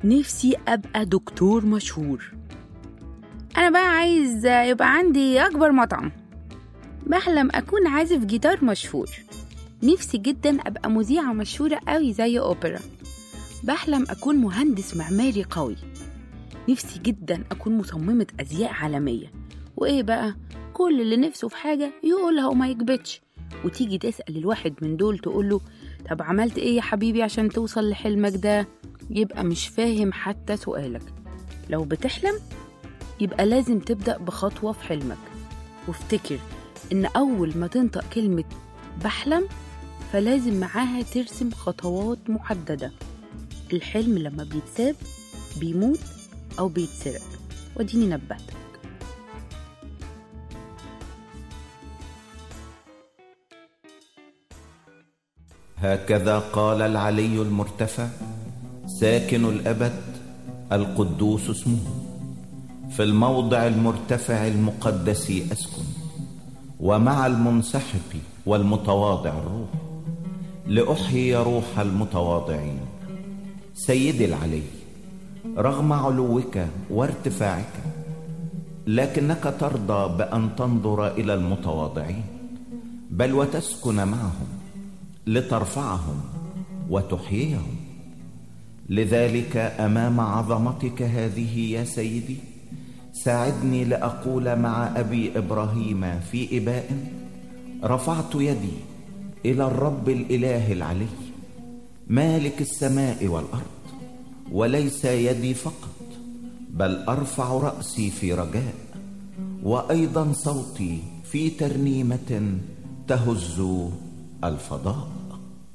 نفسي أبقى دكتور مشهور أنا بقى عايز يبقى عندي أكبر مطعم بحلم أكون عازف جيتار مشهور نفسي جدا أبقى مذيعة مشهورة قوي زي أوبرا بحلم أكون مهندس معماري قوي نفسي جدا أكون مصممة أزياء عالمية وإيه بقى كل اللي نفسه في حاجة يقولها وما يكبتش وتيجي تسأل الواحد من دول تقوله طب عملت إيه يا حبيبي عشان توصل لحلمك ده يبقى مش فاهم حتى سؤالك لو بتحلم يبقى لازم تبدأ بخطوة في حلمك وافتكر إن أول ما تنطق كلمة بحلم فلازم معاها ترسم خطوات محددة الحلم لما بيتساب بيموت أو بيتسرق وديني نبهتك هكذا قال العلي المرتفع ساكن الأبد القدوس اسمه في الموضع المرتفع المقدس أسكن ومع المنسحق والمتواضع الروح لأحيي روح المتواضعين سيدي العلي رغم علوك وارتفاعك لكنك ترضى بأن تنظر إلى المتواضعين بل وتسكن معهم لترفعهم وتحييهم لذلك امام عظمتك هذه يا سيدي ساعدني لاقول مع ابي ابراهيم في اباء رفعت يدي الى الرب الاله العلي مالك السماء والارض وليس يدي فقط بل ارفع راسي في رجاء وايضا صوتي في ترنيمه تهز الفضاء